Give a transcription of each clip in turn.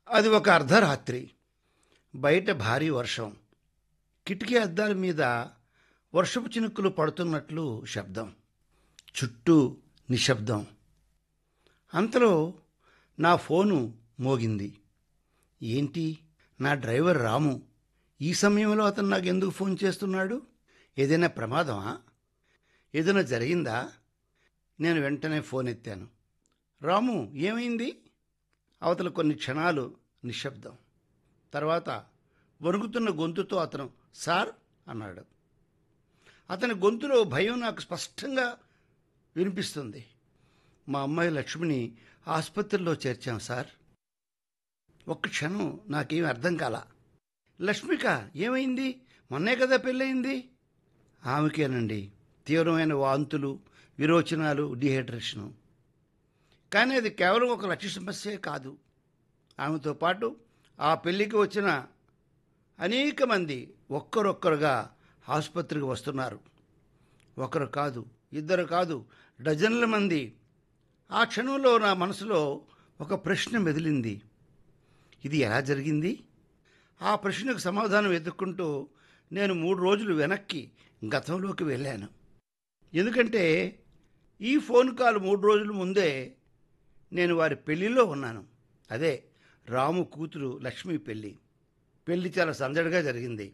అది ఒక అర్ధరాత్రి బయట భారీ వర్షం కిటికీ అద్దాల మీద వర్షపు చినుకులు పడుతున్నట్లు శబ్దం చుట్టూ నిశ్శబ్దం అంతలో నా ఫోను మోగింది ఏంటి నా డ్రైవర్ రాము ఈ సమయంలో అతను నాకు ఎందుకు ఫోన్ చేస్తున్నాడు ఏదైనా ప్రమాదమా ఏదైనా జరిగిందా నేను వెంటనే ఫోన్ ఎత్తాను రాము ఏమైంది అవతల కొన్ని క్షణాలు నిశ్శబ్దం తర్వాత వణుకుతున్న గొంతుతో అతను సార్ అన్నాడు అతని గొంతులో భయం నాకు స్పష్టంగా వినిపిస్తుంది మా అమ్మాయి లక్ష్మిని ఆసుపత్రిలో చేర్చాం సార్ ఒక్క క్షణం నాకేం అర్థం కాల లక్ష్మిక ఏమైంది మొన్నే కదా పెళ్ళయింది ఆమెకేనండి తీవ్రమైన వాంతులు విరోచనాలు డిహైడ్రేషను కానీ అది కేవలం ఒక లక్ష్య సమస్యే కాదు ఆమెతో పాటు ఆ పెళ్లికి వచ్చిన అనేక మంది ఒక్కరొక్కరుగా ఆసుపత్రికి వస్తున్నారు ఒకరు కాదు ఇద్దరు కాదు డజన్ల మంది ఆ క్షణంలో నా మనసులో ఒక ప్రశ్న మెదిలింది ఇది ఎలా జరిగింది ఆ ప్రశ్నకు సమాధానం వెతుక్కుంటూ నేను మూడు రోజులు వెనక్కి గతంలోకి వెళ్ళాను ఎందుకంటే ఈ ఫోన్ కాల్ మూడు రోజుల ముందే నేను వారి పెళ్లిలో ఉన్నాను అదే రాము కూతురు లక్ష్మి పెళ్లి పెళ్లి చాలా సందడిగా జరిగింది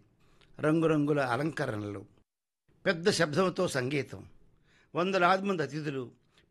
రంగురంగుల అలంకరణలు పెద్ద శబ్దంతో సంగీతం వందలాది మంది అతిథులు